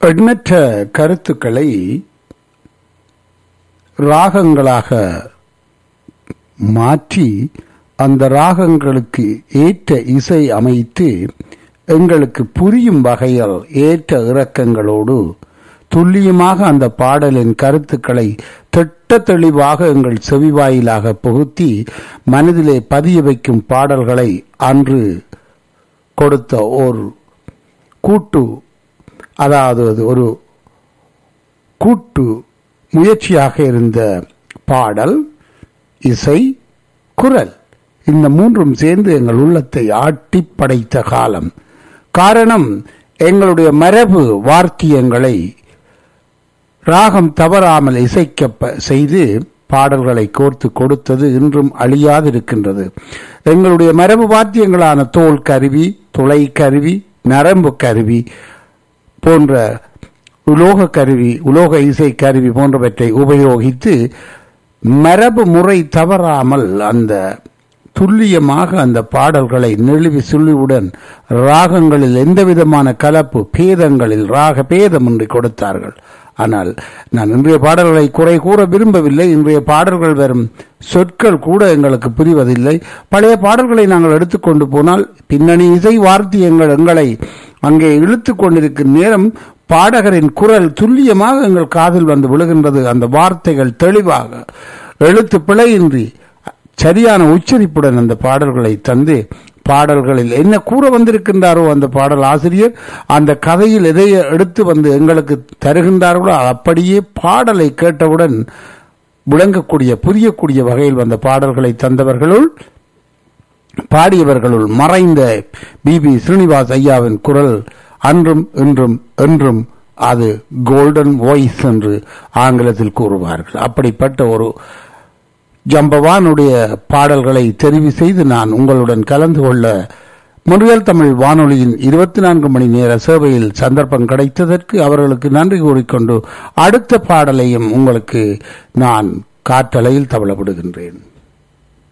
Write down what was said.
எண்ணற்ற கருத்துக்களை ராகங்களாக மாற்றி அந்த ராகங்களுக்கு ஏற்ற இசை அமைத்து எங்களுக்கு புரியும் வகையில் ஏற்ற இறக்கங்களோடு துல்லியமாக அந்த பாடலின் கருத்துக்களை திட்ட தெளிவாக எங்கள் செவிவாயிலாக புகுத்தி மனதிலே பதிய வைக்கும் பாடல்களை அன்று கொடுத்த ஒரு கூட்டு அதாவது அது ஒரு கூட்டு முயற்சியாக இருந்த பாடல் இசை குரல் இந்த மூன்றும் சேர்ந்து எங்கள் உள்ளத்தை ஆட்டி படைத்த காலம் காரணம் எங்களுடைய மரபு வார்த்தியங்களை ராகம் தவறாமல் இசைக்க செய்து பாடல்களை கோர்த்து கொடுத்தது இன்றும் அழியாதிருக்கின்றது எங்களுடைய மரபு வாத்தியங்களான தோல் கருவி துளை கருவி நரம்பு கருவி போன்ற உலோக கருவி உலோக இசை கருவி போன்றவற்றை உபயோகித்து மரபு முறை தவறாமல் அந்த துல்லியமாக அந்த பாடல்களை நெளிவி சுள்ளிவுடன் ராகங்களில் எந்தவிதமான கலப்பு பேதங்களில் ராக பேதமின்றி கொடுத்தார்கள் ஆனால் நான் இன்றைய பாடல்களை குறை கூற விரும்பவில்லை இன்றைய பாடல்கள் வரும் சொற்கள் கூட எங்களுக்கு புரிவதில்லை பழைய பாடல்களை நாங்கள் எடுத்துக்கொண்டு போனால் பின்னணி இசை வார்த்தியங்கள் எங்களை அங்கே இழுத்து கொண்டிருக்கும் நேரம் பாடகரின் குரல் துல்லியமாக எங்கள் காதில் வந்து விழுகின்றது அந்த வார்த்தைகள் தெளிவாக எழுத்து பிழையின்றி சரியான உச்சரிப்புடன் அந்த பாடல்களை தந்து பாடல்களில் என்ன கூற வந்திருக்கின்றாரோ அந்த பாடல் ஆசிரியர் அந்த கதையில் எதை எடுத்து வந்து எங்களுக்கு தருகின்றார்களோ அப்படியே பாடலை கேட்டவுடன் விளங்கக்கூடிய புரியக்கூடிய வகையில் வந்த பாடல்களை தந்தவர்களுள் பாடியவர்களுள் மறைந்த பி பி ஸ்ரீனிவாஸ் ஐயாவின் குரல் அன்றும் இன்றும் என்றும் அது கோல்டன் வாய்ஸ் என்று ஆங்கிலத்தில் கூறுவார்கள் அப்படிப்பட்ட ஒரு ஜம்பவானுடைய பாடல்களை தெரிவு செய்து நான் உங்களுடன் கலந்து கொள்ள முருகல் தமிழ் வானொலியின் இருபத்தி நான்கு மணி நேர சேவையில் சந்தர்ப்பம் கிடைத்ததற்கு அவர்களுக்கு நன்றி கூறிக்கொண்டு அடுத்த பாடலையும் உங்களுக்கு நான் காற்றலையில் தவளப்படுகின்றேன்